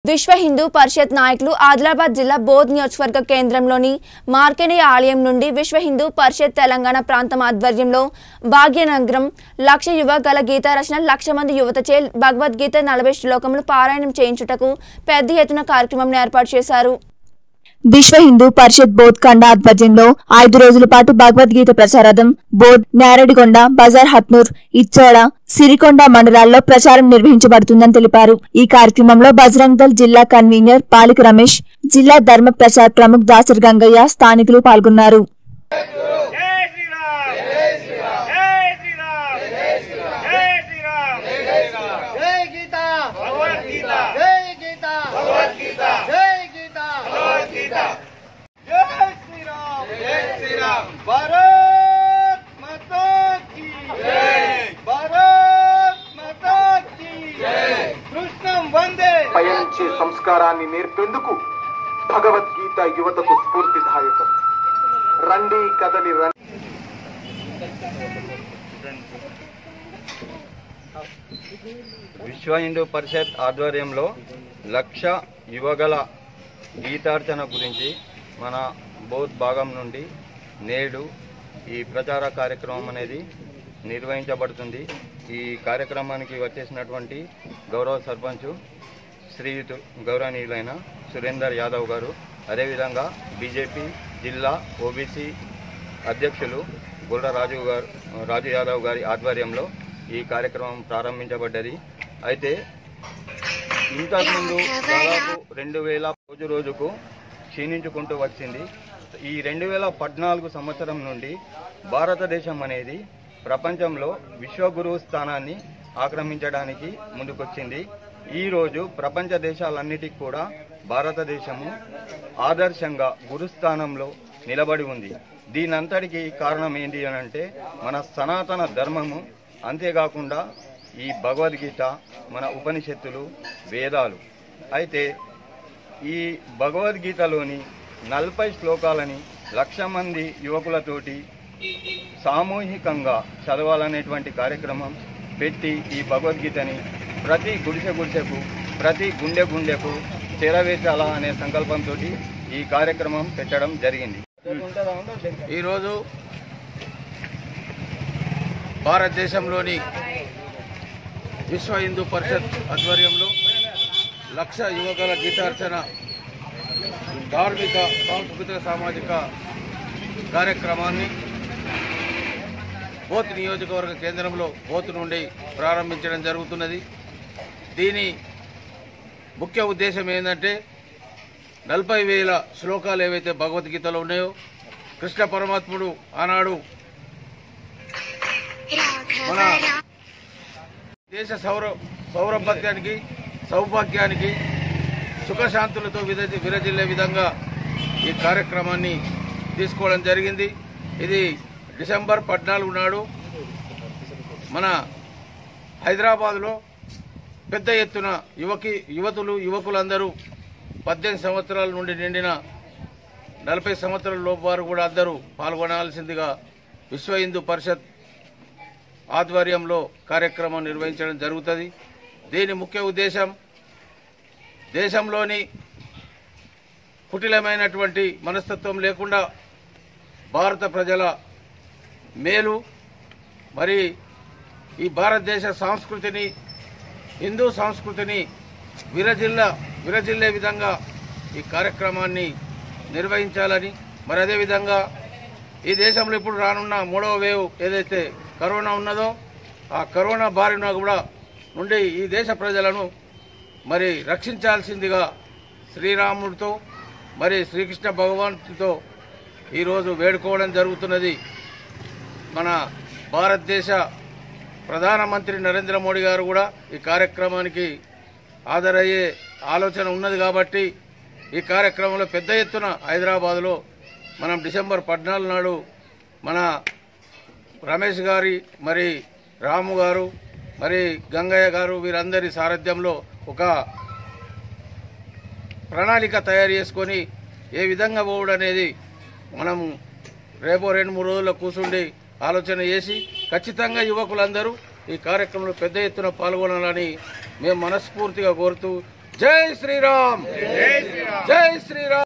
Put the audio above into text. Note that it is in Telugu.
విశ్వ హిందూ పరిషత్ నాయకులు ఆదిలాబాద్ జిల్లా బోధ్ నియోజకవర్గ కేంద్రంలోని మార్కెనీ ఆలయం నుండి విశ్వ హిందూ పరిషత్ తెలంగాణ ప్రాంతం ఆధ్వర్యంలో భాగ్యనగరం లక్ష యువ గల గీత రచన లక్ష మంది యువతచే భగవద్గీత నలభై శ్లోకములు పారాయణం చేయించుటకు పెద్ద ఎత్తున కార్యక్రమం ఏర్పాటు చేశారు విశ్వ హిందూ పరిషత్ బోధ్ ఖండ ఆధ్వర్యంలో ఐదు రోజుల పాటు భగవద్గీత ప్రచారార్థం బోధ్ నేరడిగొండ బజార్ హత్నూర్ ఇచ్చోడ సిరికొండ మండలాల్లో ప్రచారం నిర్వహించబడుతుందని తెలిపారు ఈ కార్యక్రమంలో బజరంగ్ దళ్ జిల్లా కన్వీనర్ పాలిక రమేష్ జిల్లా ధర్మ ప్రచార్ ప్రముఖ్ దాసరి గంగయ్య స్థానికులు పాల్గొన్నారు జై శ్రీరామ్ జై శ్రీరామ్ జై శ్రీరామ్ జై శ్రీరామ్ జై శ్రీరామ్ జై శ్రీరామ్ జై గీత భగవద్గీత జై గీత భగవద్గీత జై గీత భగవద్గీత జై శ్రీరామ్ జై శ్రీరామ్ భారత్ మాతా కీ జై భారత్ మాతా కీ కృష్ణం వందే పయనించే సంస్కారాన్ని నేర్పేందుకు భగవద్గీత యువతకు స్ఫూర్తిదాయకం రండి కదలి రండి విశ్వ హిందూ పరిషత్ ఆధ్వర్యంలో లక్ష యువగల గీతార్చన గురించి మన బౌద్ధ్ భాగం నుండి నేడు ఈ ప్రచార కార్యక్రమం అనేది నిర్వహించబడుతుంది ఈ కార్యక్రమానికి వచ్చేసినటువంటి గౌరవ సర్పంచ్ శ్రీయుతు గౌరవనీయులైన సురేందర్ యాదవ్ గారు అదేవిధంగా బీజేపీ జిల్లా ఓబీసీ అధ్యక్షులు గుల్ర రాజు గారు రాజు యాదవ్ గారి ఆధ్వర్యంలో ఈ కార్యక్రమం ప్రారంభించబడ్డది అయితే ఇంతకుముందు దాదాపు రెండు వేల రోజు రోజుకు క్షీణించుకుంటూ వచ్చింది ఈ రెండు వేల పద్నాలుగు సంవత్సరం నుండి భారతదేశం అనేది ప్రపంచంలో విశ్వగురువు స్థానాన్ని ఆక్రమించడానికి ముందుకొచ్చింది ఈ రోజు ప్రపంచ దేశాలన్నిటికీ కూడా భారతదేశము ఆదర్శంగా గురుస్థానంలో నిలబడి ఉంది దీనంతటికి కారణం ఏంటి అని అంటే మన సనాతన ధర్మము అంతేకాకుండా ఈ భగవద్గీత మన ఉపనిషత్తులు వేదాలు అయితే ఈ భగవద్గీతలోని నలభై శ్లోకాలని లక్ష మంది యువకులతోటి సామూహికంగా చదవాలనేటువంటి కార్యక్రమం పెట్టి ఈ భగవద్గీతని ప్రతి గుడిసె గుడిసెకు ప్రతి గుండె గుండెకు చేరవేశాలా అనే సంకల్పంతో ఈ కార్యక్రమం పెట్టడం జరిగింది ఈరోజు భారతదేశంలోని విశ్వ హిందూ పరిషత్ ఆధ్వర్యంలో లక్ష యువకుల గీతార్చన ధార్మిక సాంస్కృతిక సామాజిక కార్యక్రమాన్ని బోత్ నియోజకవర్గ కేంద్రంలో బోత్ నుండి ప్రారంభించడం జరుగుతున్నది దీని ముఖ్య ఉద్దేశం ఏంటంటే నలభై వేల శ్లోకాలు ఏవైతే భగవద్గీతలో ఉన్నాయో కృష్ణ పరమాత్ముడు ఆనాడు మన దేశ సౌర సౌరభ్యానికి సౌభాగ్యానికి సుఖశాంతులతో విరజి విరజిల్లే విధంగా ఈ కార్యక్రమాన్ని తీసుకోవడం జరిగింది ఇది డిసెంబర్ పద్నాలుగు నాడు మన హైదరాబాద్లో పెద్ద ఎత్తున యువకి యువతులు యువకులందరూ పద్దెనిమిది సంవత్సరాల నుండి నిండిన నలభై సంవత్సరాల లోపు వారు కూడా అందరూ పాల్గొనాల్సిందిగా విశ్వ హిందూ పరిషత్ ఆధ్వర్యంలో కార్యక్రమం నిర్వహించడం జరుగుతుంది దీని ముఖ్య ఉద్దేశం దేశంలోని కుటిలమైనటువంటి మనస్తత్వం లేకుండా భారత ప్రజల మేలు మరి ఈ భారతదేశ సంస్కృతిని హిందూ సంస్కృతిని విరజిల్ల విరజిల్లే విధంగా ఈ కార్యక్రమాన్ని నిర్వహించాలని మరి అదేవిధంగా ఈ దేశంలో ఇప్పుడు రానున్న మూడవ వేవ్ ఏదైతే కరోనా ఉన్నదో ఆ కరోనా బారిన కూడా నుండి ఈ దేశ ప్రజలను మరి రక్షించాల్సిందిగా శ్రీరాముడితో మరి శ్రీకృష్ణ భగవానుడితో ఈరోజు వేడుకోవడం జరుగుతున్నది మన భారతదేశ ప్రధానమంత్రి నరేంద్ర మోడీ గారు కూడా ఈ కార్యక్రమానికి హాజరయ్యే ఆలోచన ఉన్నది కాబట్టి ఈ కార్యక్రమంలో పెద్ద ఎత్తున హైదరాబాద్లో మనం డిసెంబర్ పద్నాలుగు నాడు మన రమేష్ గారి మరి రాము గారు మరి గంగయ్య గారు వీరందరి సారథ్యంలో ఒక ప్రణాళిక తయారు చేసుకొని ఏ విధంగా పోవుడు అనేది మనం రేపో రెండు మూడు రోజుల్లో కూర్చుండి ఆలోచన చేసి ఖచ్చితంగా యువకులందరూ ఈ కార్యక్రమంలో పెద్ద ఎత్తున పాల్గొనాలని మేము మనస్ఫూర్తిగా కోరుతూ జై శ్రీరామ్ జై శ్రీరామ్ జై శ్రీరామ్